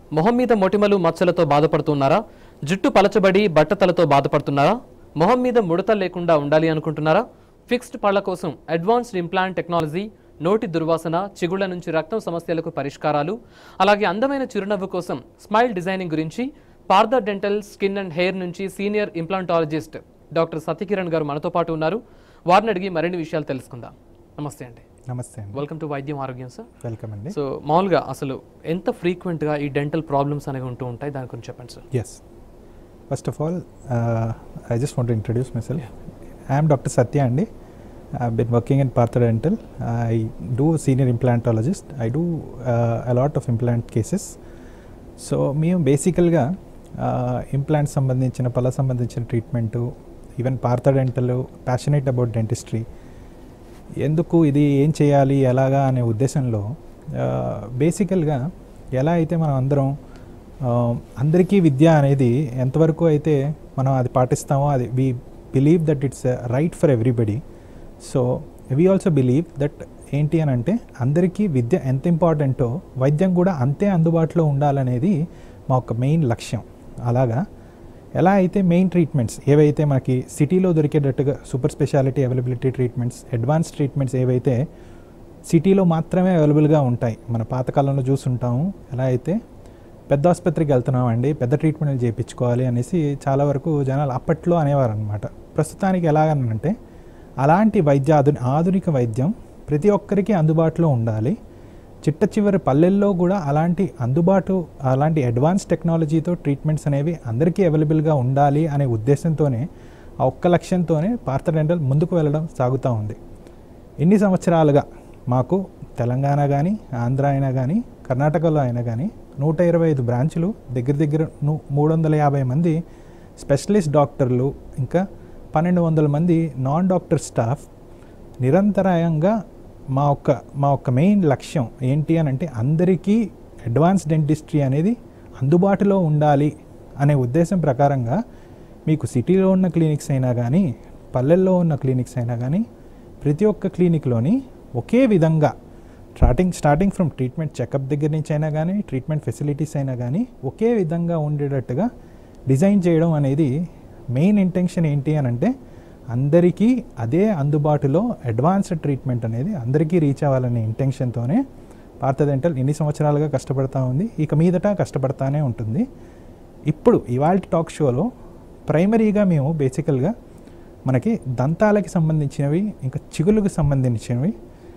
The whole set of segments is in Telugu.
మొహం మీద మొటిమలు మచ్చలతో బాధపడుతున్నారా జుట్టు పలచబడి బట్టతలతో బాధపడుతున్నారా మొహం మీద ముడత లేకుండా ఉండాలి అనుకుంటున్నారా ఫిక్స్డ్ పళ్ళ కోసం అడ్వాన్స్డ్ ఇంప్లాంట్ టెక్నాలజీ నోటి దుర్వాసన చిగుళ్ల నుంచి రక్తం సమస్యలకు పరిష్కారాలు అలాగే అందమైన చిరునవ్వు కోసం స్మైల్ డిజైనింగ్ గురించి Partha dental skin and hair నుంచి senior implantologist doctor Satyakiran garu మనతో పాటు ఉన్నారు వారిని అడిగి మరిన్ని విషయాలు తెలుసుకుందాం నమస్తే అండి నమస్తే అండి వెల్కమ్ టు వైద్యం ఆరోగ్యం సార్ వెల్కమ్ అండి సో మామూలుగా అసలు ఎంత ఫ్రీక్వెంట్గా ఈ డెంటల్ ప్రాబ్లమ్స్ అనేవి ఉంటూ ఉంటాయి దాని గురించి చెప్పండి sir yes first of all I just want introduce myself I'm doctor Satya అండి I been working in Partha dental I do senior implantologist I do a lot of implant cases so మేము బేసికల్గా ఇంప్లాంట్ సంబంధించిన పళ్ళ సంబంధించిన treatment even Partha dental passionate about dentistry ఎందుకు ఇది ఏం చేయాలి ఎలాగా అనే ఉద్దేశంలో బేసికల్గా ఎలా అయితే మనం అందరం ఆ, అందరికీ విద్య అనేది ఎంతవరకు అయితే మనం అది పాటిస్తామో అది we believe that it's right for everybody so we also believe that ఏంటి అని అంటే అందరికీ విద్య ఎంత ఇంపార్టెంటో వైద్యం కూడా అంతే అందుబాటులో ఉండాలనేది మా యొక్క మెయిన్ లక్ష్యం అలాగా ఎలా అయితే మెయిన్ ట్రీట్మెంట్స్ ఏవైతే మనకి సిటీలో దొరికేటట్టుగా super speciality availability treatments advance treatments ఏవైతే సిటీలో మాత్రమే అవైలబుల్గా ఉంటాయి మన పాతకాలంలో చూసుంటాము ఎలా అయితే పెద్ద ఆసుపత్రికి వెళ్తున్నామండి పెద్ద ట్రీట్మెంట్లు చేయించుకోవాలి అనేసి చాలా వరకు జనాలు అప్పట్లో అనేవారు అనమాట ప్రస్తుతానికి ఎలాగనంటే అలాంటి వైద్య ఆధు ఆధునిక వైద్యం ప్రతి ఒక్కరికి అందుబాటులో ఉండాలి చిట్ట చివరి పల్లెల్లో కూడా అలాంటి అందుబాటు అలాంటి అడ్వాన్స్ టెక్నాలజీతో ట్రీట్మెంట్స్ అనేవి అందరికీ అవైలబుల్గా ఉండాలి అనే ఉద్దేశంతోనే ఆ ఒక్క లక్ష్యంతోనే పార్థ డెంటల్ ముందుకు వెళ్ళడం సాగుతూ ఉంది ఇన్ని సంవత్సరాలుగా మాకు తెలంగాణ కానీ ఆంధ్ర అయినా కానీ కర్ణాటకలో అయినా కానీ నూట ఇరవై ఐదు బ్రాంచులు దగ్గర దగ్గర ను- మూడు వందల యాభై మంది స్పెషలిస్ట్ డాక్టర్లు ఇంకా పన్నెండు వందల మంది నాన్ డాక్టర్ స్టాఫ్ నిరంతరాయంగా మా ఒక్క మా ఒక్క మెయిన్ లక్ష్యం ఏంటి అని అంటే అందరికీ అడ్వాన్స్ డెంటిస్ట్రీ అనేది అందుబాటులో ఉండాలి అనే ఉద్దేశం ప్రకారంగా మీకు సిటీలో ఉన్న క్లినిక్స్ అయినా కానీ పల్లెల్లో ఉన్న క్లినిక్స్ అయినా కానీ ప్రతి ఒక్క క్లినిక్లోని ఒకే విధంగా starting starting from treatment checkup దగ్గర నుంచి అయినా కానీ ట్రీట్మెంట్ ఫెసిలిటీస్ అయినా కానీ ఒకే విధంగా ఉండేటట్టుగా డిజైన్ చేయడం అనేది మెయిన్ ఇంటెన్షన్ ఏంటి అని అంటే అందరికీ అదే అందుబాటులో అడ్వాన్స్డ్ ట్రీట్మెంట్ అనేది అందరికీ రీచ్ అవ్వాలనే ఇంటెన్షన్తోనే పార్థ డెంటల్ ఎన్ని సంవత్సరాలుగా కష్టపడతా ఉంది ఇక మీదట కష్టపడతానే ఉంటుంది ఇప్పుడు ఇవాళ టాక్ షోలో ప్రైమరీగా మేము బేసికల్గా మనకి దంతాలకి సంబంధించినవి ఇంకా చిగుళ్ళకు సంబంధించినవి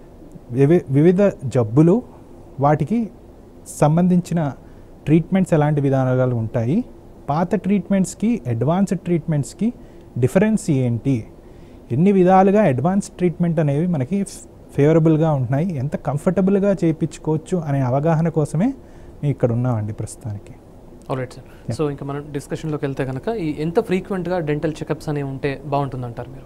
వివి వివిధ జబ్బులు వాటికి సంబంధించిన ట్రీట్మెంట్స్ ఎలాంటి విధానాలు ఉంటాయి పాత ట్రీట్మెంట్స్కి అడ్వాన్స్డ్ ట్రీట్మెంట్స్కి డిఫరెన్స్ ఏంటి ఎన్ని విధాలుగా అడ్వాన్స్ ట్రీట్మెంట్ అనేవి మనకి ఫేవరబుల్గా ఉంటున్నాయి ఎంత కంఫర్టబుల్గా చేయించుకోవచ్చు అనే అవగాహన కోసమే మేము ఇక్కడ ఉన్నామండి ప్రస్తుతానికి ఆల్రైట్ సార్ సో ఇంకా మనం డిస్కషన్లోకి వెళ్తే కనుక ఈ ఎంత ఫ్రీక్వెంట్గా డెంటల్ చెకప్స్ అనేవి ఉంటే బాగుంటుందంటారు మీరు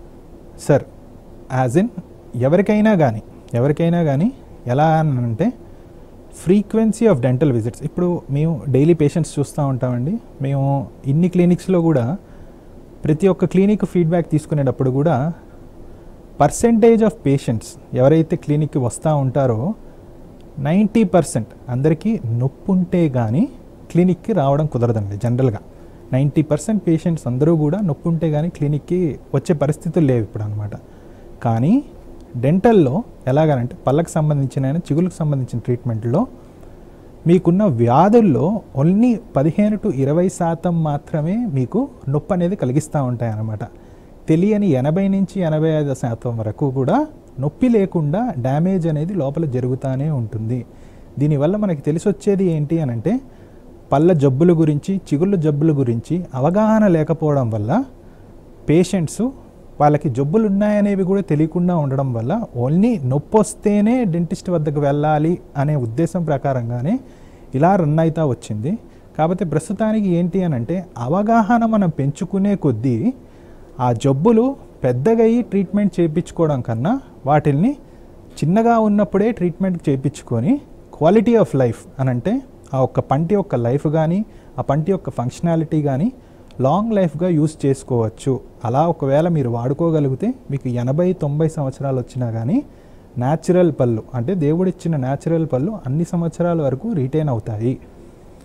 సార్ యాజ్ ఇన్ ఎవరికైనా కానీ ఎవరికైనా కానీ ఎలా అని అంటే ఫ్రీక్వెన్సీ ఆఫ్ డెంటల్ విజిట్స్ ఇప్పుడు మేము డైలీ పేషెంట్స్ చూస్తూ ఉంటామండి మేము ఇన్ని క్లినిక్స్లో కూడా ప్రతి ఒక్క క్లినిక్ ఫీడ్బ్యాక్ తీసుకునేటప్పుడు కూడా పర్సెంటేజ్ ఆఫ్ పేషెంట్స్ ఎవరైతే క్లినిక్కి వస్తూ ఉంటారో నైంటీ పర్సెంట్ అందరికీ నొప్పి ఉంటే కానీ క్లినిక్కి రావడం కుదరదండి జనరల్గా నైంటీ పర్సెంట్ పేషెంట్స్ అందరూ కూడా నొప్పి ఉంటే కానీ క్లినిక్కి వచ్చే పరిస్థితులు లేవు ఇప్పుడు అనమాట కానీ డెంటల్లో ఎలాగనంటే పళ్ళకు సంబంధించిన చిగులకు సంబంధించిన ట్రీట్మెంట్లో మీకున్న వ్యాధుల్లో ఓన్లీ పదిహేను టు ఇరవై శాతం మాత్రమే మీకు నొప్పి అనేది కలిగిస్తూ ఉంటాయి అన్నమాట తెలియని ఎనభై నుంచి ఎనభై ఐదు శాతం వరకు కూడా నొప్పి లేకుండా డ్యామేజ్ అనేది లోపల జరుగుతూనే ఉంటుంది దీనివల్ల మనకి తెలిసి వచ్చేది ఏంటి అని అంటే పళ్ళ జబ్బుల గురించి చిగుళ్ళ జబ్బుల గురించి అవగాహన లేకపోవడం వల్ల పేషెంట్స్ వాళ్ళకి జబ్బులు ఉన్నాయనేవి కూడా తెలియకుండా ఉండడం వల్ల ఓన్లీ నొప్పి వస్తేనే డెంటిస్ట్ వద్దకు వెళ్ళాలి అనే ఉద్దేశం ప్రకారంగానే ఇలా రన్ అవుతా వచ్చింది కాకపోతే ప్రస్తుతానికి ఏంటి అని అంటే అవగాహన మనం పెంచుకునే కొద్దీ ఆ జబ్బులు పెద్దగా అయ్యి ట్రీట్మెంట్ చేయించుకోవడం కన్నా వాటిల్ని చిన్నగా ఉన్నప్పుడే ట్రీట్మెంట్ చేయించుకొని క్వాలిటీ ఆఫ్ లైఫ్ అని అంటే ఆ ఒక్క పంటి యొక్క లైఫ్ కానీ ఆ పంటి యొక్క ఫంక్షనాలిటీ కానీ లాంగ్ లైఫ్గా యూస్ చేసుకోవచ్చు అలా ఒకవేళ మీరు వాడుకోగలిగితే మీకు ఎనభై తొంభై సంవత్సరాలు వచ్చినా కానీ న్యాచురల్ పళ్ళు అంటే దేవుడిచ్చిన న్యాచురల్ పళ్ళు అన్ని సంవత్సరాల వరకు రీటైన్ అవుతాయి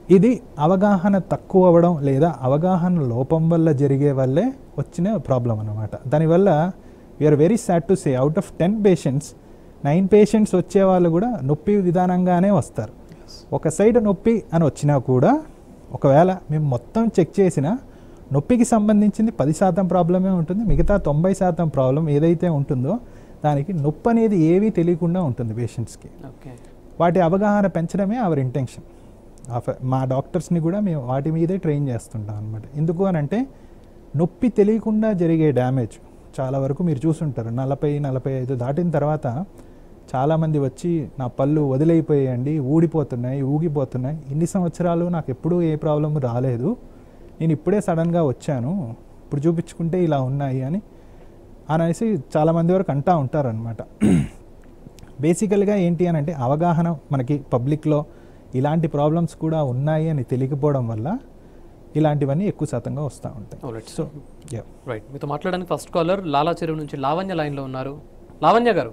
ఇది అవగాహన తక్కువ అవ్వడం లేదా అవగాహన లోపం వల్ల జరిగే వల్లే వచ్చిన ప్రాబ్లం అనమాట దానివల్ల we are very sad to say out of ten patients nine patients వచ్చే వాళ్ళు కూడా నొప్పి విధానంగానే వస్తారు ఒక సైడ్ నొప్పి అని వచ్చినా కూడా ఒకవేళ మేము మొత్తం చెక్ చేసినా నొప్పికి సంబంధించింది పది శాతం ప్రాబ్లమే ఉంటుంది మిగతా తొంభై శాతం ప్రాబ్లం ఏదైతే ఉంటుందో దానికి నొప్పి అనేది ఏవీ తెలియకుండా ఉంటుంది పేషెంట్స్కి ఓకే వాటి అవగాహన పెంచడమే అవర్ ఇంటెన్షన్ మా డాక్టర్స్ని కూడా మేము వాటి మీదే ట్రైన్ చేస్తుంటాం అనమాట ఎందుకు అని అంటే నొప్పి తెలియకుండా జరిగే డ్యామేజ్ చాలా వరకు మీరు చూసుంటారు నలభై నలభై ఐదు దాటిన తర్వాత చాలామంది వచ్చి నా పళ్ళు వదిలైపోయాయండి ఊడిపోతున్నాయి ఊగిపోతున్నాయి ఇన్ని సంవత్సరాలు నాకు ఎప్పుడూ ఏ ప్రాబ్లం రాలేదు నేను ఇప్పుడే సడన్గా వచ్చాను ఇప్పుడు చూపించుకుంటే ఇలా ఉన్నాయి అని అనేసి చాలామంది వరకు అంటా ఉంటారనమాట బేసికల్గా ఏంటి అని అంటే అవగాహన మనకి పబ్లిక్లో ఇలాంటి ప్రాబ్లమ్స్ కూడా ఉన్నాయి అని తెలియకపోవడం వల్ల ఇలాంటివన్నీ ఎక్కువ శాతంగా వస్తూ ఉంటాయి Alright. సో యా రైట్ మీతో మాట్లాడడానికి ఫస్ట్ కాలర్ లాలా చెరువు నుంచి లావణ్య లైన్లో ఉన్నారు లావణ్య గారు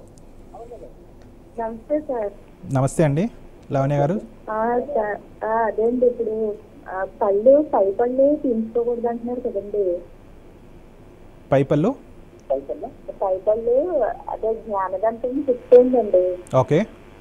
నమస్తే సార్ నమస్తే అండి లావణ్య గారు ఆ, సార్ ఆ, అదేండి ఇప్పుడు ఆ, పళ్ళు పై పళ్ళు తీసుకోకూడదు అంటున్నారు కదండి పైపళ్ళు పై పళ్ళు అదే జ్ఞానదంతం చెప్పిందండి ఓకే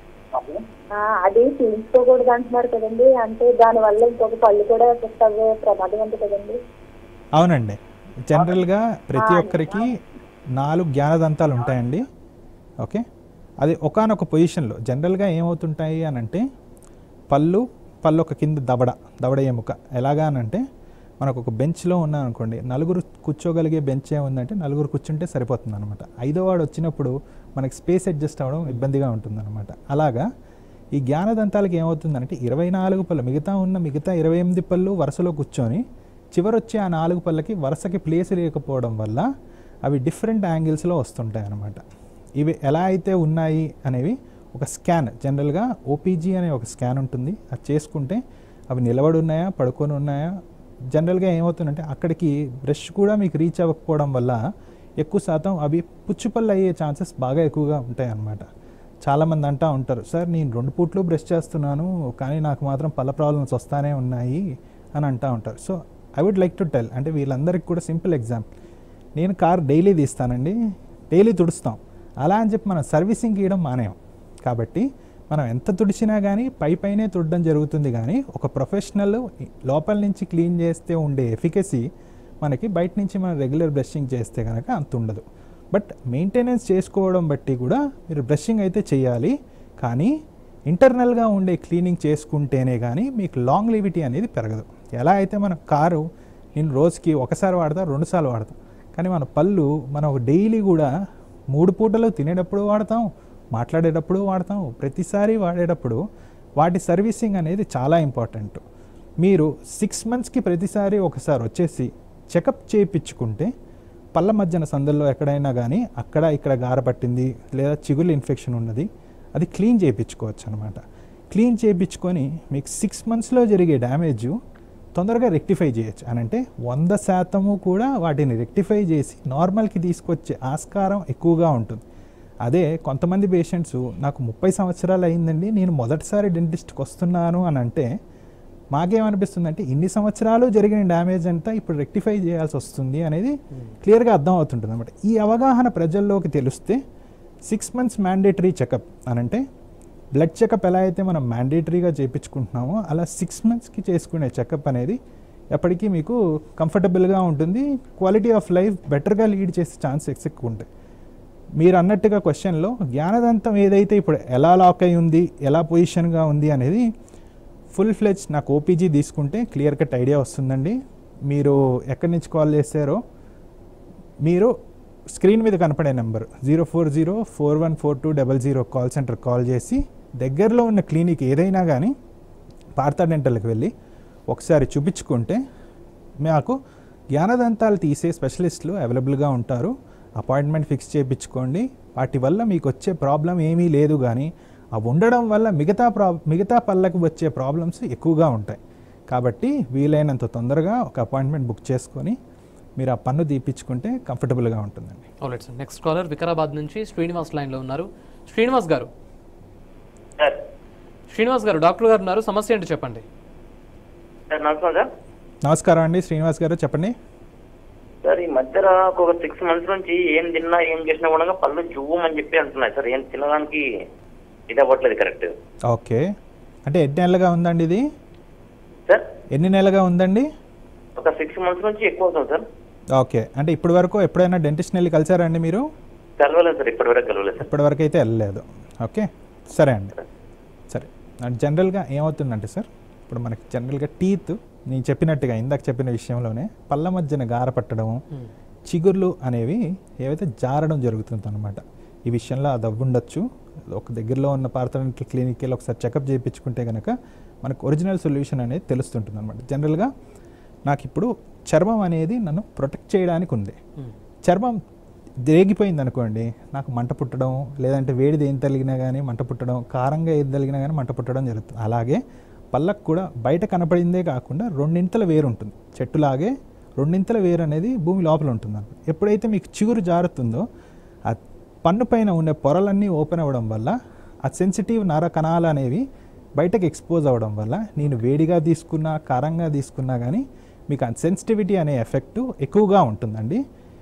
ఆ, అది తీసుకోకూడదు అంటున్నారు కదండి అంటే దానివల్ల ఇంకొక పళ్ళు కూడా ఎఫెక్ట్ అవ్వే ప్రమాదం ఉంది కదండి అవునండి జనరల్గా ప్రతి ఒక్కరికి నాలుగు జ్ఞానదంతాలు ఉంటాయండి ఓకే అది ఒకానొక పొజిషన్లో జనరల్గా ఏమవుతుంటాయి అని అంటే పళ్ళు పళ్ళు ఒక కింద దవడ దవడ ఎముక ఎలాగా అని అంటే మనకు ఒక బెంచ్లో ఉన్నాం అనుకోండి నలుగురు కూర్చోగలిగే బెంచ్ ఏముందంటే నలుగురు కూర్చుంటే సరిపోతుంది అనమాట ఐదో వాడు వచ్చినప్పుడు మనకి స్పేస్ అడ్జస్ట్ అవ్వడం ఇబ్బందిగా ఉంటుందన్నమాట అలాగా ఈ జ్ఞానదంతాలకి ఏమవుతుందంటే ఇరవై నాలుగు పళ్ళు మిగతా ఉన్న మిగతా ఇరవై ఎనిమిది పళ్ళు వరుసలో కూర్చొని చివరొచ్చే ఆ నాలుగు పళ్ళకి వరుసకి ప్లేస్ లేకపోవడం వల్ల అవి డిఫరెంట్ యాంగిల్స్లో వస్తుంటాయి అన్నమాట ఇవి ఎలా అయితే ఉన్నాయి అనేవి ఒక స్కాన్ జనరల్గా ఓపీజీ అనే ఒక స్కాన్ ఉంటుంది అది చేసుకుంటే అవి నిలబడి ఉన్నాయా పడుకొని ఉన్నాయా జనరల్గా ఏమవుతుందంటే అక్కడికి బ్రష్ కూడా మీకు రీచ్ అవ్వకపోవడం వల్ల ఎక్కువ శాతం అవి పుచ్చుపళ్ళు అయ్యే ఛాన్సెస్ బాగా ఎక్కువగా ఉంటాయి అన్నమాట చాలామంది అంటూ ఉంటారు సార్ నేను రెండు పూట్లు బ్రష్ చేస్తున్నాను కానీ నాకు మాత్రం పళ్ళ ప్రాబ్లమ్స్ వస్తానే ఉన్నాయి అని అంటూ ఉంటారు so I would like to tell అంటే వీళ్ళందరికీ కూడా సింపుల్ ఎగ్జాంపుల్ నేను కార్ డైలీ తీస్తానండి డైలీ తుడుస్తాం అలా అని చెప్పి మనం సర్వీసింగ్ ఇవ్వడం మానేయం కాబట్టి మనం ఎంత తుడిచినా కానీ పై పైనే తుడడం జరుగుతుంది కానీ ఒక ప్రొఫెషనల్ లోపల నుంచి క్లీన్ చేస్తే ఉండే ఎఫికసీ మనకి బయట నుంచి మనం రెగ్యులర్ బ్రషింగ్ చేస్తే కనుక అంత ఉండదు బట్ మెయింటెనెన్స్ చేసుకోవడం బట్టి కూడా మీరు బ్రషింగ్ అయితే చేయాలి కానీ ఇంటర్నల్గా ఉండే క్లీనింగ్ చేసుకుంటేనే కానీ మీకు లాంగ్ లివిటీ అనేది పెరగదు ఎలా అయితే మన కారు నేను రోజుకి ఒకసారి వాడతాం రెండుసార్లు వాడతాం కానీ మన పళ్ళు మనం డైలీ కూడా మూడు పూటలు తినేటప్పుడు వాడతాం మాట్లాడేటప్పుడు వాడతాం ప్రతిసారి వాడేటప్పుడు వాటి సర్వీసింగ్ అనేది చాలా ఇంపార్టెంట్ మీరు సిక్స్ మంత్స్కి ప్రతిసారి ఒకసారి వచ్చేసి చెకప్ చేయించుకుంటే పళ్ళ మధ్యన సందుల్లో ఎక్కడైనా కానీ అక్కడ ఇక్కడ గార పట్టింది లేదా చిగులు ఇన్ఫెక్షన్ ఉన్నది అది క్లీన్ చేయించుకోవచ్చు అనమాట క్లీన్ చేయించుకొని మీకు సిక్స్ మంత్స్లో జరిగే డ్యామేజ్ తొందరగా రెక్టిఫై చేయొచ్చు అని అంటే వంద శాతము కూడా వాటిని రెక్టిఫై చేసి నార్మల్కి తీసుకొచ్చే ఆస్కారం ఎక్కువగా ఉంటుంది అదే కొంతమంది పేషెంట్స్ నాకు ముప్పై సంవత్సరాలు అయిందండి నేను మొదటిసారి డెంటిస్ట్కి వస్తున్నాను అని అంటే మాకేమనిపిస్తుంది అంటే ఇన్ని సంవత్సరాలు జరిగిన డ్యామేజ్ అంతా ఇప్పుడు రెక్టిఫై చేయాల్సి వస్తుంది అనేది క్లియర్గా అర్థం అవుతుంటుంది అనమాట ఈ అవగాహన ప్రజల్లోకి తెలిస్తే సిక్స్ మంత్స్ మ్యాండేటరీ చెకప్ అని అంటే బ్లడ్ చెకప్ ఎలా అయితే మనం మ్యాండేటరీగా చేయించుకుంటున్నామో అలా సిక్స్ మంత్స్కి చేసుకునే చెకప్ అనేది ఎప్పటికీ మీకు కంఫర్టబుల్గా ఉంటుంది క్వాలిటీ ఆఫ్ లైఫ్ బెటర్గా లీడ్ చేసే ఛాన్సెస్ ఎక్కువ ఉంటాయి మీరు అన్నట్టుగా క్వశ్చన్లో జ్ఞానదంతం ఏదైతే ఇప్పుడు ఎలా లాక్ అయి ఉంది ఎలా పొజిషన్గా ఉంది అనేది ఫుల్ ఫ్లెజ్ నాకు ఓపీజీ తీసుకుంటే క్లియర్ కట్ ఐడియా వస్తుందండి మీరు ఎక్కడి నుంచి కాల్ చేశారో మీరు స్క్రీన్ మీద కనపడే number zero four zero four one four two double zero call centre call చేసి దగ్గరలో ఉన్న క్లినిక్ ఏదైనా కానీ పార్థా డెంటల్కి వెళ్ళి ఒకసారి చూపించుకుంటే మాకు జ్ఞానదంతాలు తీసే స్పెషలిస్టులు అవైలబుల్గా ఉంటారు అపాయింట్మెంట్ ఫిక్స్ చేయించుకోండి వాటి వల్ల మీకు వచ్చే ప్రాబ్లం ఏమీ లేదు కానీ అవి ఉండడం వల్ల మిగతా ప్రా మిగతా పళ్ళకు వచ్చే ప్రాబ్లమ్స్ ఎక్కువగా ఉంటాయి కాబట్టి వీలైనంత తొందరగా ఒక అపాయింట్మెంట్ బుక్ చేసుకొని మీరు ఆ పన్ను తీపించుకుంటే కంఫర్టబుల్గా ఉంటుందండి alright sir next caller Vikarabad నుంచి శ్రీనివాస్ లైన్లో ఉన్నారు శ్రీనివాస్ గారు సార్ శ్రీనివాస్ గారు డాక్టర్ గారు ఉన్నారు సమస్య ఏంటి చెప్పండి సార్ నమస్కారం సార్ నమస్కారం అండి శ్రీనివాస్ గారు చెప్పండి సార్ ఈ మధ్యలో ఒక సిక్స్ మంత్స్ నుంచి ఏం తిన్నా ఏం చేసినా కూడా పళ్ళు జువ్వమని చెప్పి అంటున్నాయి సార్ ఏం తినడానికి ఇది అవ్వట్లేదు కరెక్ట్ ఓకే అంటే ఎన్ని నెలలుగా ఉందండి ఇది సార్ ఎన్ని నెలలుగా ఉందండి ఒక సిక్స్ మంత్స్ నుంచి ఎక్కువ అవుతుంది సార్ ఓకే అంటే ఇప్పటి వరకు ఎప్పుడైనా డెంటిస్ట్ వెళ్ళి కలిసారా అండి మీరు కలవలేదు సార్ ఇప్పటివరకు కలవలేదు సార్ ఇప్పటి వరకు అయితే వెళ్ళలేదు ఓకే సరే అండి సరే అండ్ జనరల్గా ఏమవుతుందంటే సార్ ఇప్పుడు మనకి జనరల్గా టీత్ నేను చెప్పినట్టుగా ఇందాక చెప్పిన విషయంలోనే పళ్ళ మధ్యన గార పట్టడం చిగుర్లు అనేవి ఏవైతే జారడం జరుగుతుంది అనమాట ఈ విషయంలో అది అవ్వుండొచ్చు ఒక దగ్గరలో ఉన్న పార్థడెంటల్ క్లినిక్కి వెళ్ళి ఒకసారి చెకప్ చేయించుకుంటే కనుక మనకు ఒరిజినల్ సొల్యూషన్ అనేది తెలుస్తుంటుంది అనమాట జనరల్గా నాకు ఇప్పుడు చర్మం అనేది నన్ను ప్రొటెక్ట్ చేయడానికి ఉంది చర్మం రేగిపోయింది అనుకోండి నాకు మంట పుట్టడం లేదంటే వేడిది ఏం తగిలినా కానీ మంట పుట్టడం కారంగా ఏది తగిలినా కానీ మంట పుట్టడం జరుగుతుంది అలాగే పళ్ళకు కూడా బయట కనపడిందే కాకుండా రెండింతల వేరు ఉంటుంది చెట్టులాగే రెండింతల వేరు అనేది భూమి లోపల ఉంటుంది అన్నమాట. ఎప్పుడైతే మీకు చిగురు జారుతుందో ఆ పన్ను పైన ఉండే పొరలన్నీ ఓపెన్ అవ్వడం వల్ల ఆ సెన్సిటివ్ నర కణాలు అనేవి బయటకు ఎక్స్పోజ్ అవ్వడం వల్ల నేను వేడిగా తీసుకున్నా కారంగా తీసుకున్నా కానీ మీకు ఆ సెన్సిటివిటీ అనే ఎఫెక్ట్ ఎక్కువగా ఉంటుందండి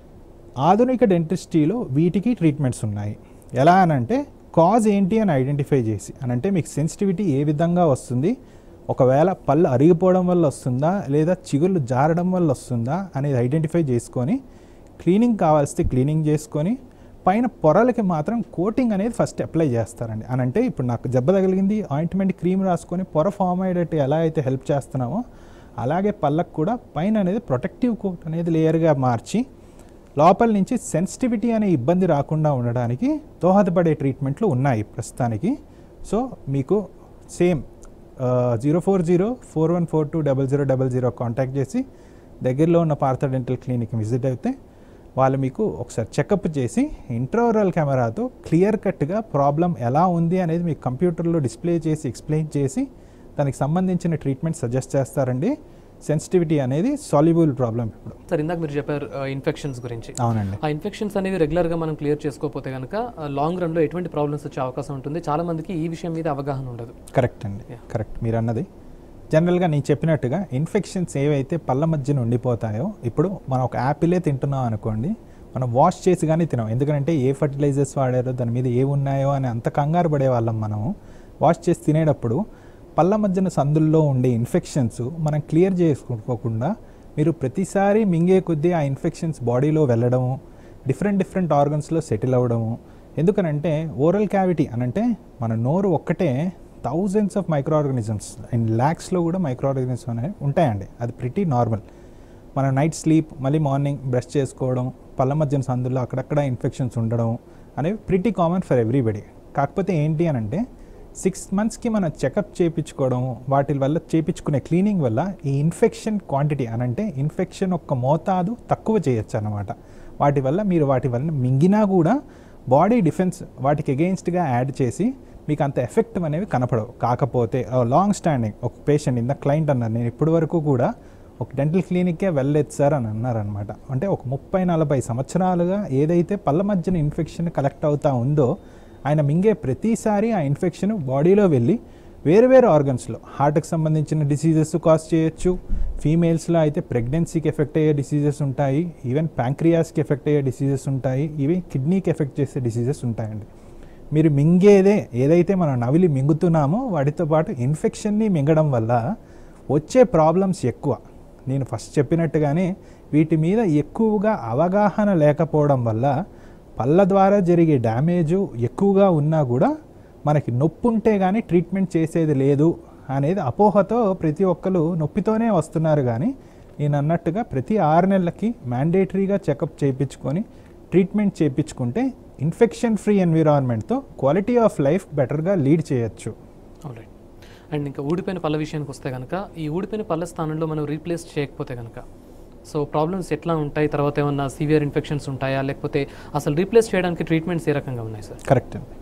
ఆధునిక డెంటిస్ట్రీలో వీటికి ట్రీట్మెంట్స్ ఉన్నాయి ఎలా అనంటే కాజ్ ఏంటి అని ఐడెంటిఫై చేసి అని అంటే మీకు సెన్సిటివిటీ ఏ విధంగా వస్తుంది ఒకవేళ పళ్ళు అరిగిపోవడం వల్ల వస్తుందా లేదా చిగుళ్ళు జారడం వల్ల వస్తుందా అనేది ఐడెంటిఫై చేసుకొని క్లీనింగ్ కావాల్సి క్లీనింగ్ చేసుకొని పైన పొరలకి మాత్రం కోటింగ్ అనేది ఫస్ట్ అప్లై చేస్తారండి అని అంటే ఇప్పుడు నాకు జబ్బ తగిలింది ఆయింట్మెంట్ క్రీమ్ రాసుకొని పొర ఫామ్ అయ్యేటట్టు ఎలా అయితే హెల్ప్ చేస్తున్నామో అలాగే పళ్ళకు కూడా పైన అనేది ప్రొటెక్టివ్ కోట్ అనేది లేయర్గా మార్చి లోపల నుంచి సెన్సిటివిటీ అనే ఇబ్బంది రాకుండా ఉండడానికి దోహదపడే ట్రీట్మెంట్లు ఉన్నాయి ప్రస్తుతానికి సో మీకు same zero four zero four one four two double zero double zero contact చేసి దగ్గరలో ఉన్న పార్థ డెంటల్ క్లినిక్ విజిట్ అయితే వాళ్ళు మీకు ఒకసారి చెకప్ చేసి ఇంట్రోవరల్ కెమెరాతో క్లియర్ కట్గా ప్రాబ్లం ఎలా ఉంది అనేది మీకు కంప్యూటర్లో డిస్ప్లే చేసి ఎక్స్ప్లెయిన్ చేసి దానికి సంబంధించిన ట్రీట్మెంట్ సజెస్ట్ చేస్తారండి సెన్సిటివిటీ అనేది సాల్యుబుల్ ప్రాబ్లం ఇప్పుడు సార్ ఇందాక మీరు చెప్పారు ఇన్ఫెక్షన్స్ గురించి అవునండి ఆ ఇన్ఫెక్షన్స్ అనేవి రెగ్యులర్గా మనం క్లియర్ చేసుకోకపోతే కనుక లాంగ్ రన్లో ఎటువంటి ప్రాబ్లమ్స్ వచ్చే అవకాశం ఉంటుంది చాలా మందికి ఈ విషయం మీద అవగాహన ఉండదు కరెక్ట్ అండి కరెక్ట్ మీరు అన్నది జనరల్గా నేను చెప్పినట్టుగా ఇన్ఫెక్షన్స్ ఏవైతే పళ్ళ మధ్యన ఉండిపోతాయో ఇప్పుడు మనం ఒక యాపిలే తింటున్నాం అనుకోండి మనం వాష్ చేసి కానీ తినాం ఎందుకంటే ఏ ఫర్టిలైజర్స్ వాడారో దాని మీద ఏ ఉన్నాయో అని అంత కంగారు పడే వాళ్ళం మనం వాష్ చేసి తినేటప్పుడు పళ్ళ మధ్యన సందుల్లో ఉండే ఇన్ఫెక్షన్స్ మనం క్లియర్ చేసుకోకుండా మీరు ప్రతిసారి మింగే కొద్దీ ఆ ఇన్ఫెక్షన్స్ బాడీలో వెళ్ళడము డిఫరెంట్ డిఫరెంట్ ఆర్గన్స్లో సెటిల్ అవ్వడము ఎందుకనంటే ఓరల్ క్యావిటీ అనంటే మన నోరు ఒక్కటే thousands of micro organisms and ల్యాక్స్లో కూడా మైక్రో ఆర్గానిజమ్స్ అనేవి ఉంటాయండి అది ప్రిటీ నార్మల్ మన నైట్ స్లీప్ మళ్ళీ మార్నింగ్ బ్రష్ చేసుకోవడం పళ్ళ మధ్యన సందుల్లో అక్కడక్కడ ఇన్ఫెక్షన్స్ ఉండడం అనేవి ప్రిటీ కామన్ ఫర్ ఎవ్రీబడి కాకపోతే ఏంటి అని అంటే సిక్స్ మంత్స్కి మనం చెకప్ చేయించుకోవడం వాటి వల్ల చేయించుకునే క్లీనింగ్ వల్ల ఈ ఇన్ఫెక్షన్ క్వాంటిటీ అనంటే ఇన్ఫెక్షన్ యొక్క మోతాదు తక్కువ చేయొచ్చు అన్నమాట వాటి వల్ల మీరు వాటి వల్ల మింగినా కూడా బాడీ డిఫెన్స్ వాటికి అగెయిన్స్ట్గా యాడ్ చేసి మీకు అంత ఎఫెక్టివ్ అనేవి కనపడవు కాకపోతే లాంగ్ స్టాండింగ్ ఒక పేషెంట్ ఇంత క్లయింట్ అన్నారు నేను ఇప్పటి వరకు కూడా ఒక డెంటల్ క్లినిక్కే వెళ్ళలేదు సార్ అని అన్నారనమాట అంటే ఒక ముప్పై నలభై సంవత్సరాలుగా ఏదైతే పళ్ళ మధ్యన ఇన్ఫెక్షన్ కలెక్ట్ అవుతా ఉందో ఆయన మింగే ప్రతిసారి ఆ ఇన్ఫెక్షన్ బాడీలో వెళ్ళి వేరు వేరు ఆర్గన్స్లో హార్ట్కి సంబంధించిన డిసీజెస్ కాజ్ చేయొచ్చు ఫీమేల్స్లో అయితే ప్రెగ్నెన్సీకి ఎఫెక్ట్ అయ్యే డిసీజెస్ ఉంటాయి ఈవెన్ ప్యాంక్రియాస్కి ఎఫెక్ట్ అయ్యే డిసీజెస్ ఉంటాయి ఈవెన్ కిడ్నీకి ఎఫెక్ట్ చేసే డిసీజెస్ ఉంటాయండి మీరు మింగేదే ఏదైతే మనం నవిలి మింగుతున్నామో వాటితో పాటు ఇన్ఫెక్షన్ని మింగడం వల్ల వచ్చే ప్రాబ్లమ్స్ ఎక్కువ నేను ఫస్ట్ చెప్పినట్టుగానే వీటి మీద ఎక్కువగా అవగాహన లేకపోవడం వల్ల పళ్ళ ద్వారా జరిగే డ్యామేజు ఎక్కువగా ఉన్నా కూడా మనకి నొప్పి ఉంటే కానీ ట్రీట్మెంట్ చేసేది లేదు అనేది అపోహతో ప్రతి ఒక్కరు నొప్పితోనే వస్తున్నారు కానీ నేను అన్నట్టుగా ప్రతి ఆరు నెలలకి మ్యాండేటరీగా చెకప్ చేయించుకొని ట్రీట్మెంట్ చేయించుకుంటే ఇన్ఫెక్షన్ ఫ్రీ ఎన్విరాన్మెంట్తో క్వాలిటీ ఆఫ్ లైఫ్ బెటర్గా లీడ్ చేయొచ్చు రైట్ అండ్ ఇంకా ఊడిపోయిన పళ్ళ విషయానికి వస్తే కనుక ఈ ఊడిపోయిన పళ్ళ స్థానంలో మనం రీప్లేస్ చేయకపోతే కనుక సో ప్రాబ్లమ్స్ ఎట్లా ఉంటాయి తర్వాత ఏమన్నా సివియర్ ఇన్ఫెక్షన్స్ ఉంటాయా లేకపోతే అసలు రీప్లేస్ చేయడానికి ట్రీట్మెంట్స్ ఏ రకంగా ఉన్నాయి సార్ కరెక్ట్ అండి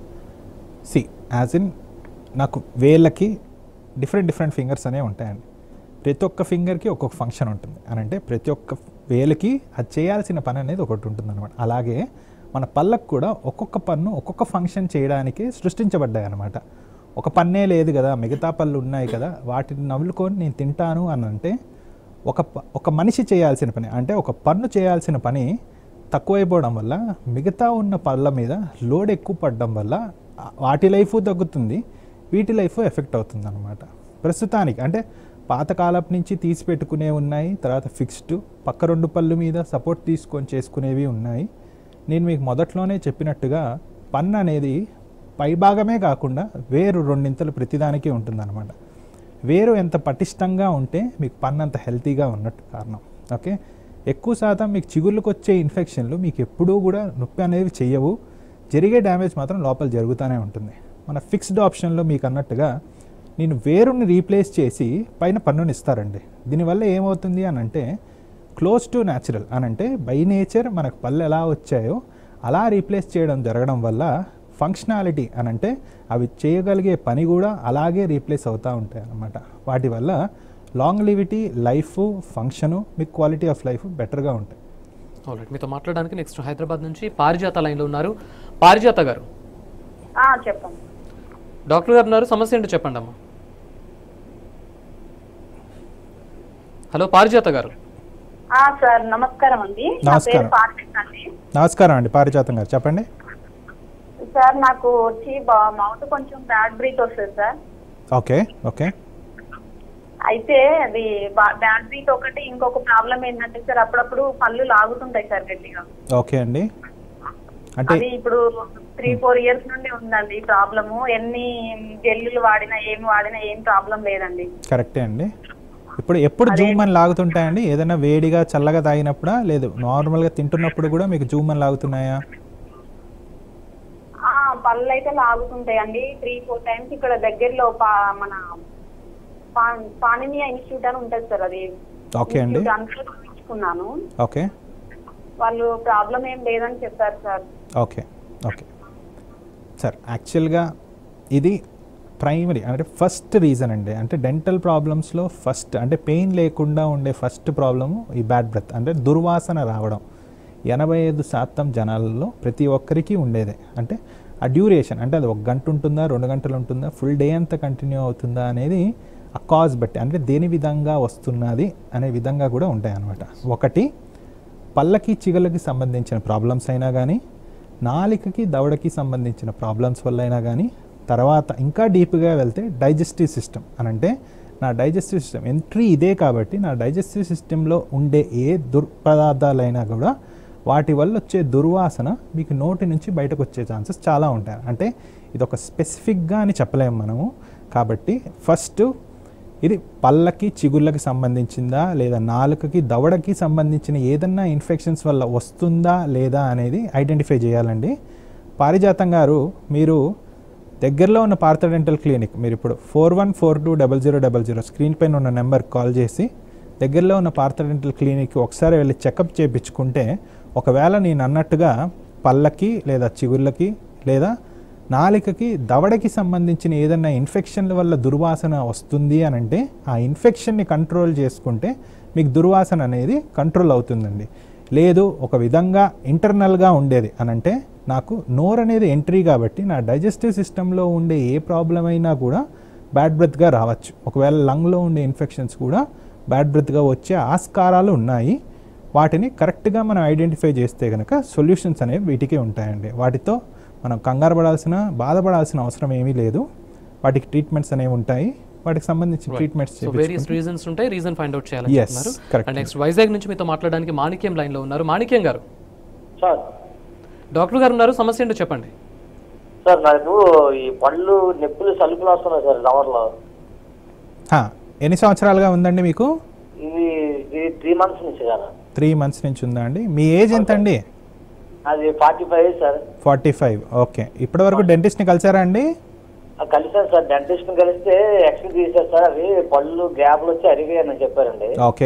సి యాజ్ ఇన్ నాకు వేళ్ళకి డిఫరెంట్ డిఫరెంట్ ఫింగర్స్ అనేవి ఉంటాయండి ప్రతి ఒక్క ఫింగర్కి ఒక్కొక్క ఫంక్షన్ ఉంటుంది అని అంటే ప్రతి ఒక్క వేలుకి అది చేయాల్సిన పని అనేది ఒకటి ఉంటుంది అనమాట అలాగే మన పళ్ళకు కూడా ఒక్కొక్క పన్ను ఒక్కొక్క ఫంక్షన్ చేయడానికి సృష్టించబడ్డాయి అనమాట ఒక పన్నే లేదు కదా మిగతా పళ్ళు ఉన్నాయి కదా వాటిని నవ్వులుకొని నేను తింటాను అని అంటే ఒక ప- ఒక మనిషి చేయాల్సిన పని అంటే ఒక పన్ను చేయాల్సిన పని తక్కువైపోవడం వల్ల మిగతా ఉన్న పళ్ళ మీద లోడ్ ఎక్కువ పడడం వల్ల ఆ వాటి లైఫ్ తగ్గుతుంది వీటి లైఫ్ ఎఫెక్ట్ అవుతుంది అనమాట ప్రస్తుతానికి అంటే పాతకాలపు నుంచి తీసి పెట్టుకునే ఉన్నాయి తర్వాత ఫిక్స్డ్ పక్క రెండు పళ్ళు మీద సపోర్ట్ తీసుకొని చేసుకునేవి ఉన్నాయి నేను మీకు మొదట్లోనే చెప్పినట్టుగా పన్ను అనేది పైభాగమే కాకుండా వేరు రెండింతలు ప్రతిదానికి ఉంటుందన్నమాట వేరు ఎంత పటిష్టంగా ఉంటే మీకు పన్ను అంత హెల్తీగా ఉన్నట్టు కారణం ఓకే ఎక్కువ శాతం మీకు చిగుళ్ళకు వచ్చే ఇన్ఫెక్షన్లు మీకు ఎప్పుడూ కూడా నొప్పి అనేవి చెయ్యవు జరిగే డ్యామేజ్ మాత్రం లోపల జరుగుతూనే ఉంటుంది మన ఫిక్స్డ్ ఆప్షన్లో మీకు అన్నట్టుగా నేను వేరుని రీప్లేస్ చేసి పైన పన్నుని ఇస్తారండి దీనివల్ల ఏమవుతుంది అని అంటే క్లోజ్ టు న్యాచురల్ అని అంటే బై నేచర్ మనకు పళ్ళు ఎలా వచ్చాయో అలా రీప్లేస్ చేయడం జరగడం వల్ల ఫంక్షనాలిటీ అని అంటే అవి చేయగలిగే పని కూడా అలాగే రీప్లేస్ అవుతూ ఉంటాయి అన్నమాట వాటి వల్ల లాంగ్ లివిటీ లైఫ్ ఫంక్షను మీకు క్వాలిటీ ఆఫ్ లైఫ్ బెటర్గా ఉంటాయి ఆల్రైట్ మీతో మాట్లాడడానికి నెక్స్ట్ హైదరాబాద్ నుంచి పారిజాత లైన్లో ఉన్నారు పారిజాత గారు ఆ, చెప్పండి డాక్టర్ గారు ఉన్నారు సమస్య ఏంటో చెప్పండి అమ్మా హలో పారిజాత గారు ఆ, సార్ నమస్కారం అండి నా నమస్కారం. పేరు పార్వతి అండి నమస్కారం అండి పారిజాతం గారు చెప్పండి సార్ నాకు వచ్చి మౌత్ కొంచెం బ్యాడ్ బ్రీత్ వస్తుంది సార్ ఓకే ఓకే అయితే అది బ్యాడ్ బ్రీత్ ఒకటి ఇంకొక ప్రాబ్లం ఏంటంటే సార్ అప్పుడప్పుడు పళ్ళు లాగుతుంటాయి సార్ గట్టిగా ఓకే అండి అంటే అది ఇప్పుడు త్రీ ఫోర్ ఇయర్స్ నుండి ఉందండి ప్రాబ్లము ఎన్ని జెల్లులు వాడినా ఏం వాడినా ఏం ప్రాబ్లం లేదండి కరెక్టే అండి ఇప్పుడు ఎప్పుడు జూమని లాగుతుంటాయండి ఏదైనా వేడిగా చల్లగా తాగినప్పుడా లేదు నార్మల్గా తింటున్నప్పుడు కూడా మీకు జూమని లాగుతున్నాయా ఆ పళ్ళు అయితే లాగుతుంటాయండి త్రీ ఫోర్ టైమ్స్ ఇక్కడ దగ్గరలో పా- మన పా- పానినియా ఇన్స్టిట్యూట్ అని ఉంటుంది సార్ అది ఓకే అండి ఇన్స్టిట్యూట్ అంతా చూపించుకున్నాను ఓకే వాళ్ళు ప్రాబ్లం ఏం లేదని చెప్పారు సార్ ఓకే ఓకే సార్ యాక్చువల్గా ఇది ప్రైమరీ అంటే ఫస్ట్ రీజన్ అండి అంటే డెంటల్ ప్రాబ్లమ్స్లో ఫస్ట్ అంటే పెయిన్ లేకుండా ఉండే ఫస్ట్ ప్రాబ్లము ఈ బ్యాడ్ బ్రెత్ అంటే దుర్వాసన రావడం ఎనభై ఐదు శాతం జనాలలో ప్రతి ఒక్కరికి ఉండేదే అంటే ఆ డ్యూరేషన్ అంటే అది ఒక గంట ఉంటుందా రెండు గంటలు ఉంటుందా ఫుల్ డే అంతా కంటిన్యూ అవుతుందా అనేది ఆ కాజ్ బట్టి అంటే దేని విధంగా వస్తున్నది అనే విధంగా కూడా ఉంటాయి అన్నమాట ఒకటి పళ్ళకి చిగలకి సంబంధించిన ప్రాబ్లమ్స్ అయినా కానీ నాలికకి దవడకి సంబంధించిన ప్రాబ్లమ్స్ వల్ల అయినా కానీ తర్వాత ఇంకా డీప్గా వెళ్తే డైజెస్టివ్ సిస్టమ్ అని అంటే నా డైజెస్టివ్ సిస్టమ్ ఎంట్రీ ఇదే కాబట్టి నా డైజెస్టివ్ సిస్టంలో ఉండే ఏ దుర్పదార్థాలైనా కూడా వాటి వల్ల వచ్చే దుర్వాసన మీకు నోటి నుంచి బయటకు వచ్చే ఛాన్సెస్ చాలా ఉంటాయి అంటే ఇది ఒక స్పెసిఫిక్గా అని చెప్పలేము మనము కాబట్టి ఫస్ట్ ఇది పళ్ళకి చిగుళ్ళకి సంబంధించిందా లేదా నాలుకకి దవడకి సంబంధించిన ఏదన్నా ఇన్ఫెక్షన్స్ వల్ల వస్తుందా లేదా అనేది ఐడెంటిఫై చేయాలండి పారిజాతం గారు మీరు దగ్గరలో ఉన్న పార్థ డెంటల్ క్లినిక్ మీరు ఇప్పుడు four one four two double zero double zero screen పైన ఉన్న నెంబర్ కాల్ చేసి దగ్గరలో ఉన్న పార్థ డెంటల్ క్లినిక్కి ఒకసారి వెళ్ళి చెకప్ చేయించుకుంటే ఒకవేళ నేను అన్నట్టుగా పళ్ళకి లేదా చిగుళ్ళకి లేదా నాలికకి దవడకి సంబంధించిన ఏదైనా ఇన్ఫెక్షన్ల వల్ల దుర్వాసన వస్తుంది అని అంటే ఆ ఇన్ఫెక్షన్ని కంట్రోల్ చేసుకుంటే మీకు దుర్వాసన అనేది కంట్రోల్ అవుతుందండి లేదు ఒక విధంగా ఇంటర్నల్గా ఉండేది అని అంటే నాకు నోర్ అనేది ఎంట్రీ కాబట్టి నా డైజెస్టివ్ సిస్టంలో ఉండే ఏ ప్రాబ్లం అయినా కూడా బ్యాడ్ బ్రెత్గా రావచ్చు ఒకవేళ లంగ్లో ఉండే ఇన్ఫెక్షన్స్ కూడా బ్యాడ్ బ్రెత్గా వచ్చే ఆస్కారాలు ఉన్నాయి వాటిని కరెక్ట్గా మనం ఐడెంటిఫై చేస్తే కనుక సొల్యూషన్స్ అనేవి వీటికే ఉంటాయండి వాటితో మనం కంగారు పడాల్సిన బాధపడాల్సిన అవసరం ఏమీ లేదు వాటికి ట్రీట్మెంట్స్ అనేవి ఉంటాయి వాటికి సంబంధించిన ట్రీట్మెంట్స్ సో వేరియస్ రీజన్స్ ఉంటాయి రీజన్ ఫైండ్ అవుట్ చేయాలని Yes, చెప్తున్నారు correct. అండ్ నెక్స్ట్ వైజాగ్ నుంచి మీతో మాట్లాడడానికి మాణిక్యం లైన్ లో ఉన్నారు మాణిక్యం గారు సార్ డాక్టర్ గారు ఉన్నారు సమస్య ఏంటో చెప్పండి సార్ నాకు ఈ పళ్ళు నొప్పులు సలుపులు వస్తున్నాయి సార్ లవర్లో హా, ఎన్ని సంవత్సరాలుగా ఉందండి మీకు ఇది ఇది త్రీ మంత్స్ నుంచి సార్ త్రీ మంత్స్ నుంచి ఉందా అండి మీ ఏజ్ ఎంత అండి అది forty five sir forty five okay ఇప్పటివరకు డెంటిస్ట్ని కలిసారా అండి ఆ కలిసాను సార్ డెంటిస్ట్ ని కలిస్తే ఎక్స్రే తీసారు సార్ అవి పళ్ళు గ్యాప్లు వచ్చి అరిగాయని చెప్పారండి ఓకే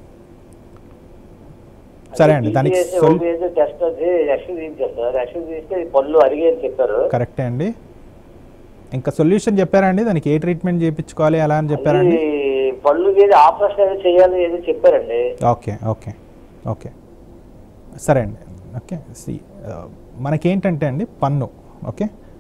సరే అండి దానికి సొల్ టెస్ట్ వచ్చి ఎక్స్రే తీయించారు సార్ ఎక్స్రే తీస్తే ఈ పళ్ళు అరిగాయని చెప్పారు కరెక్టే అండి ఇంకా సొల్యూషన్ చెప్పారా అండి దానికి ఏ ట్రీట్మెంట్ చేయించుకోవాలి అలా అని చెప్పారండి ఈ పళ్ళు ఏది ఆపరేషన్ ఏదో చేయాలి ఏదో చెప్పారండి ఓకే ఓకే ఓకే సరే అండి ఓకే సి మనకేంటంటే అండి పన్ను ఓకే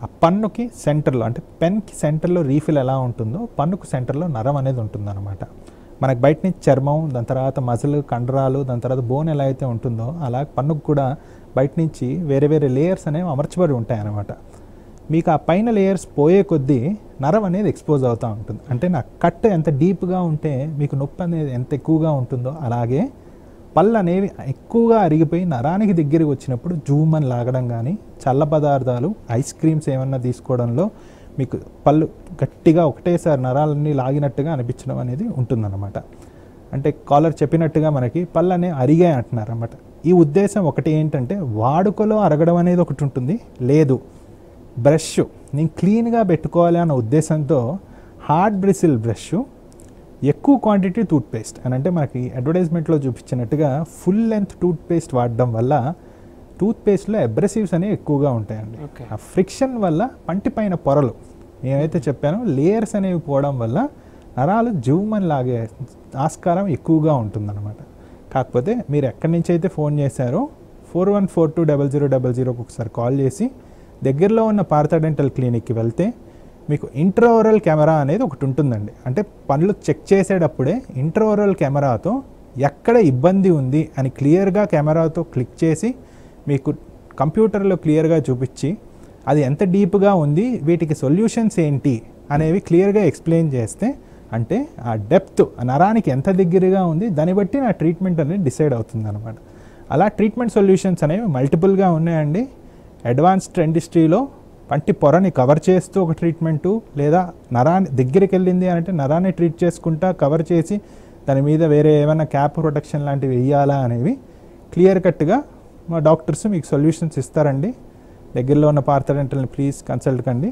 ఆ పన్నుకి సెంటర్లో అంటే పెన్కి సెంటర్లో రీఫిల్ ఎలా ఉంటుందో పన్నుకు సెంటర్లో నరం అనేది ఉంటుందన్నమాట మనకు బయట నుంచి చర్మం దాని తర్వాత మజిల్ కండరాలు దాని తర్వాత బోన్ ఎలా అయితే ఉంటుందో అలా పన్నుకు కూడా బయట నుంచి వేరే వేరే లేయర్స్ అనేవి అమర్చబడి ఉంటాయి అన్నమాట మీకు ఆ పైన లేయర్స్ పోయే కొద్దీ నరం అనేది ఎక్స్పోజ్ అవుతూ ఉంటుంది అంటే నా కట్ ఎంత డీప్గా ఉంటే మీకు నొప్పి అనేది ఎంత ఎక్కువగా ఉంటుందో అలాగే పళ్ళు అనేవి ఎక్కువగా అరిగిపోయి నరానికి దగ్గరికి వచ్చినప్పుడు జూమని లాగడం కానీ చల్ల పదార్థాలు ఐస్ క్రీమ్స్ ఏమన్నా తీసుకోవడంలో మీకు పళ్ళు గట్టిగా ఒకటేసారి నరాలన్నీ లాగినట్టుగా అనిపించడం అనేది ఉంటుందన్నమాట అంటే కాలర్ చెప్పినట్టుగా మనకి పళ్ళు అనేవి అరిగాయి అంటున్నారు అన్నమాట ఈ ఉద్దేశం ఒకటి ఏంటంటే వాడుకలో అరగడం అనేది ఒకటి ఉంటుంది లేదు బ్రష్ నేను క్లీన్గా పెట్టుకోవాలి అన్న ఉద్దేశంతో హార్డ్ బ్రిసిల్ బ్రష్ ఎక్కువ క్వాంటిటీ టూత్ పేస్ట్ అని అంటే మనకి అడ్వర్టైజ్మెంట్లో చూపించినట్టుగా ఫుల్ లెంత్ టూత్ పేస్ట్ వాడడం వల్ల టూత్ పేస్ట్లో అబ్రెసివ్స్ అనేవి ఎక్కువగా ఉంటాయండి Okay. ఆ ఫ్రిక్షన్ వల్ల పంటి పైన పొరలు ఏమైతే చెప్పానో లేయర్స్ అనేవి పోవడం వల్ల నరాలు జువ్మని లాగే ఆస్కారం ఎక్కువగా ఉంటుందన్నమాట కాకపోతే మీరు ఎక్కడి నుంచి అయితే ఫోన్ చేశారో four one four two double zero double జీరోకి ఒకసారి కాల్ చేసి దగ్గరలో ఉన్న పార్థ డెంటల్ క్లినిక్కి వెళ్తే మీకు ఇంట్రోవరల్ కెమెరా అనేది ఒకటి ఉంటుందండి అంటే పనులు చెక్ చేసేటప్పుడే ఇంట్రోవరల్ కెమెరాతో ఎక్కడ ఇబ్బంది ఉంది అని క్లియర్గా కెమెరాతో క్లిక్ చేసి మీకు కంప్యూటర్లో క్లియర్గా చూపించి అది ఎంత డీప్గా ఉంది వీటికి సొల్యూషన్స్ ఏంటి అనేవి క్లియర్గా ఎక్స్ప్లెయిన్ చేస్తే అంటే ఆ డెప్త్ ఆ నరానికి ఎంత దగ్గరగా ఉంది దాన్ని బట్టి నా ట్రీట్మెంట్ అనేది డిసైడ్ అవుతుంది అనమాట అలా ట్రీట్మెంట్ సొల్యూషన్స్ అనేవి మల్టిపుల్గా ఉన్నాయండి అడ్వాన్స్డ్ ఇండస్ట్రీలో పంటి పొరని కవర్ చేస్తూ ఒక ట్రీట్మెంటు లేదా నరాన్ని దగ్గరికి వెళ్ళింది అని అంటే నరాన్ని ట్రీట్ చేసుకుంటా కవర్ చేసి దాని మీద వేరే ఏమైనా క్యాప్ ప్రొటెక్షన్ లాంటివి వేయాలా అనేవి క్లియర్ కట్గా మా డాక్టర్స్ మీకు సొల్యూషన్స్ ఇస్తారండి దగ్గరలో ఉన్న పార్థ డెంటల్ని ప్లీజ్ కన్సల్ట్ కండి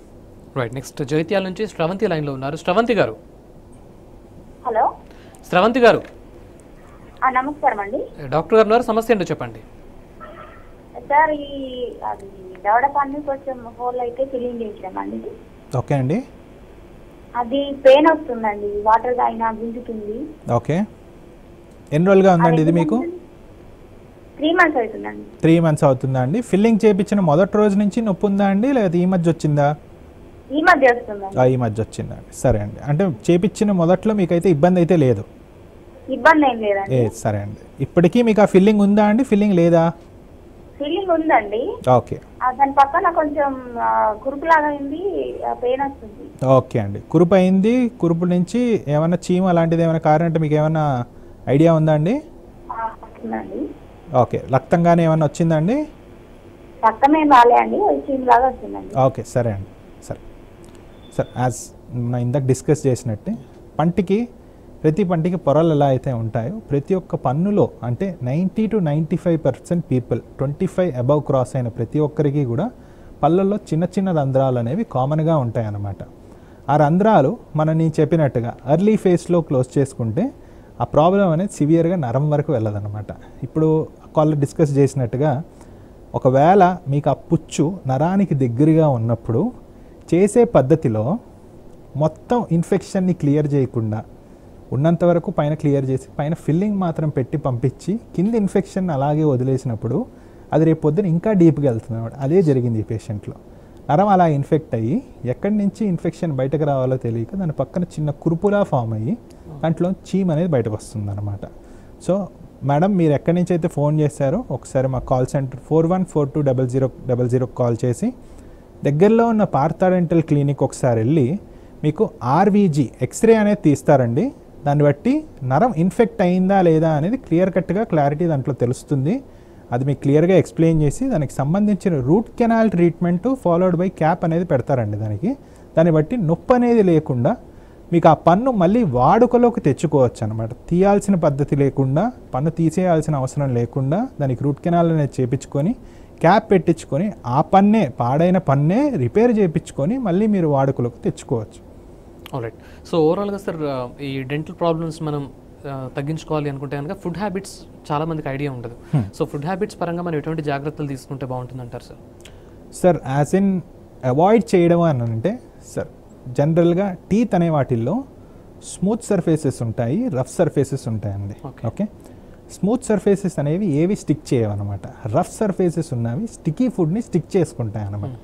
రైట్ నెక్స్ట్ జైత్యాల నుంచి శ్రవంతి లైన్లో ఉన్నారు శ్రవంతి గారు హలో శ్రవంతి గారు ఆ, నమస్కారం అండి డాక్టర్ గారు ఉన్నారు సమస్య ఏంటో చెప్పండి సార్ ఈ అది దవడ పన్ను కొంచెం హోల్ అయితే ఫిల్లింగ్ చేసామండి ఓకే అండి అది పెయిన్ వస్తుందండి వాటర్ తాగినా గుంజుతుంది ఓకే ఎన్ని రోజులుగా ఉందండి ఇది మీకు త్రీ మంత్స్ అవుతుందండి త్రీ మంత్స్ అవుతుందా అండి ఫిల్లింగ్ చేయించిన మొదటి రోజు నుంచి నొప్పి ఉందా అండి లేదా ఈ మధ్య వచ్చిందా ఈ మధ్య వస్తుందండి ఆ, ఈ మధ్య వచ్చిందా అండి సరే అండి అంటే చేపించిన మొదట్లో మీకైతే ఇబ్బంది అయితే లేదు ఇబ్బంది ఏం లేదండి ఏ సరే అండి ఇప్పటికీ మీకు ఆ ఫిల్లింగ్ ఉందా అండి ఫిల్లింగ్ లేదా ఫీలింగ్ ఉందండి ఓకే ఆ, దాని పక్కన కొంచెం ఆ, కురుపులాగా అయింది పెయిన్ వస్తుంది ఓకే అండి కురుపు అయింది కురుపు నుంచి ఏమైనా చీమ అలాంటిది ఏమైనా కారణంటే మీకు ఏమైనా ఐడియా ఉందా అండి ఆ, వస్తుందండి ఓకే రక్తం కానీ ఏమైనా వచ్చిందండి రక్తం ఏం రాలే అండి చీమ్ లాగా వస్తుందండి ఓకే సరే అండి సరే సరే యాజ్ మనం ఇందాక డిస్కస్ చేసినట్టే పంటికి ప్రతి పంటికి పొరలు ఎలా అయితే ఉంటాయో ప్రతి ఒక్క పన్నులో అంటే ninety to ninety five percent people twenty five above cross అయిన ప్రతి ఒక్కరికి కూడా పళ్ళల్లో చిన్న చిన్న రంధ్రాలు అనేవి కామన్గా ఉంటాయి అన్నమాట ఆ రంధ్రాలు మనం నేను చెప్పినట్టుగా ఎర్లీ ఫేస్లో క్లోజ్ చేసుకుంటే ఆ ప్రాబ్లం అనేది సివియర్గా నరం వరకు వెళ్ళదన్నమాట ఇప్పుడు కాల్లో డిస్కస్ చేసినట్టుగా ఒకవేళ మీకు ఆ పుచ్చు నరానికి దగ్గరగా ఉన్నప్పుడు చేసే పద్ధతిలో మొత్తం ఇన్ఫెక్షన్ని క్లియర్ చేయకుండా ఉన్నంత వరకు పైన క్లియర్ చేసి పైన ఫిల్లింగ్ మాత్రం పెట్టి పంపించి కింద ఇన్ఫెక్షన్ అలాగే వదిలేసినప్పుడు అది రేపు పొద్దున ఇంకా డీప్గా వెళ్తుంది అనమాట అదే జరిగింది ఈ పేషెంట్లో నరం అలా ఇన్ఫెక్ట్ అయ్యి ఎక్కడి నుంచి ఇన్ఫెక్షన్ బయటకు రావాలో తెలియక దాని పక్కన చిన్న కురుపులా ఫామ్ అయ్యి దాంట్లో చీమ్ అనేది బయటకు వస్తుంది అనమాట సో మేడం మీరు ఎక్కడి నుంచి అయితే ఫోన్ చేశారో ఒకసారి మా call centre four one four two double zero double zero call చేసి దగ్గరలో ఉన్న పార్థా డెంటల్ క్లినిక్ ఒకసారి వెళ్ళి మీకు ఆర్వీజీ ఎక్స్రే అనేది తీస్తారండి దాన్ని బట్టి నరం ఇన్ఫెక్ట్ అయిందా లేదా అనేది క్లియర్ కట్గా క్లారిటీ దాంట్లో తెలుస్తుంది అది మీకు క్లియర్గా ఎక్స్ప్లెయిన్ చేసి దానికి సంబంధించిన root canal treatment followed by cap అనేది పెడతారండి దానికి దాన్ని బట్టి నొప్పి అనేది లేకుండా మీకు ఆ పన్ను మళ్ళీ వాడుకలోకి తెచ్చుకోవచ్చు అనమాట తీయాల్సిన పద్ధతి లేకుండా పన్ను తీసేయాల్సిన అవసరం లేకుండా దానికి రూట్ కెనాల్ అనేది చేపించుకొని క్యాప్ పెట్టించుకొని ఆ పన్నే పాడైన పన్నే రిపేర్ చేయించుకొని మళ్ళీ మీరు వాడుకలోకి తెచ్చుకోవచ్చు ఆల్రైట్ సో ఓవరాల్గా సార్ ఈ డెంటల్ ప్రాబ్లమ్స్ మనం ఆ, తగ్గించుకోవాలి అనుకుంటే కనుక ఫుడ్ హ్యాబిట్స్ చాలా మందికి ఐడియా ఉండదు సో ఫుడ్ హ్యాబిట్స్ పరంగా మనం ఎటువంటి జాగ్రత్తలు తీసుకుంటే బాగుంటుంది అంటారు sir sir as in avoid చేయడం అని అంటే సార్ జనరల్గా టీత్ అనే వాటిల్లో స్మూత్ సర్ఫేసెస్ ఉంటాయి రఫ్ సర్ఫేసెస్ ఉంటాయండి Okay. ఓకే స్మూత్ సర్ఫేసెస్ అనేవి ఏవి స్టిక్ చేయవన్నమాట రఫ్ సర్ఫేసెస్ ఉన్నవి స్టిక్కీ ఫుడ్ని స్టిక్ చేసుకుంటాయి అన్నమాట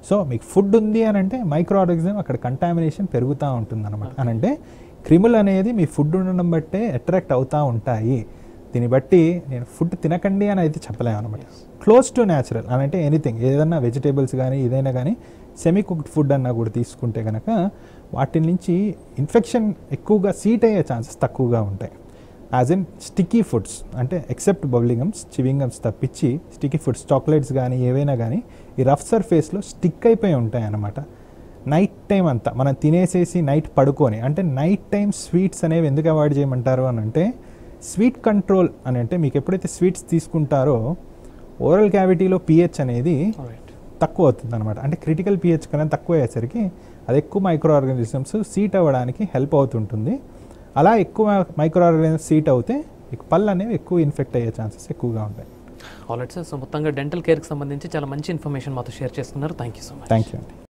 సో మీకు ఫుడ్ ఉంది అని అంటే మైక్రో ఆర్గానిజం అక్కడ కంటామినేషన్ పెరుగుతూ ఉంటుంది అనమాట అని అంటే క్రిములు అనేది మీ ఫుడ్ ఉండడం బట్టే అట్రాక్ట్ అవుతూ ఉంటాయి దీన్ని బట్టి నేను ఫుడ్ తినకండి అని అయితే చెప్పలేము అనమాట క్లోజ్ టు న్యాచురల్ అని అంటే ఎనీథింగ్ ఏదైనా వెజిటేబుల్స్ కానీ ఏదైనా కానీ సెమీ కుక్డ్ ఫుడ్ అన్నా కూడా తీసుకుంటే కనుక వాటి నుంచి ఇన్ఫెక్షన్ ఎక్కువగా సీట్ అయ్యే ఛాన్సెస్ తక్కువగా ఉంటాయి యాజ్ ఇన్ స్టిక్కీ ఫుడ్స్ అంటే ఎక్సెప్ట్ బబ్లింగమ్స్ చివింగమ్స్ తప్పించి స్టిక్కీ ఫుడ్స్ చాక్లెట్స్ కానీ ఏవైనా కానీ ఈ రఫ్ సర్ఫేస్లో స్టిక్ అయిపోయి ఉంటాయి అన్నమాట నైట్ టైం అంతా మనం తినేసేసి నైట్ పడుకొని అంటే నైట్ టైం స్వీట్స్ అనేవి ఎందుకు అవాయిడ్ చేయమంటారు అని అంటే స్వీట్ కంట్రోల్ అని అంటే మీకు ఎప్పుడైతే స్వీట్స్ తీసుకుంటారో ఓరల్ క్యావిటీలో పిహెచ్ అనేది రైట్ తక్కువ అవుతుంది అనమాట అంటే క్రిటికల్ పిహెచ్ కన్నా తక్కువ అయ్యేసరికి అది ఎక్కువ మైక్రో ఆర్గానిజమ్స్ సీట్ అవ్వడానికి హెల్ప్ అవుతుంటుంది అలా ఎక్కువ మైక్రో ఆర్గానిజమ్స్ సీట్ అవుతే మీకు పళ్ళు అనేవి ఎక్కువ ఇన్ఫెక్ట్ అయ్యే ఛాన్సెస్ ఎక్కువగా ఉంటాయి ఆల్రెడీ సార్ సో మొత్తంగా డెంటల్ కేర్కి సంబంధించి చాలా మంచి ఇన్ఫర్మేషన్ మాతో షేర్ చేస్తున్నారు thank you so much thank you అండి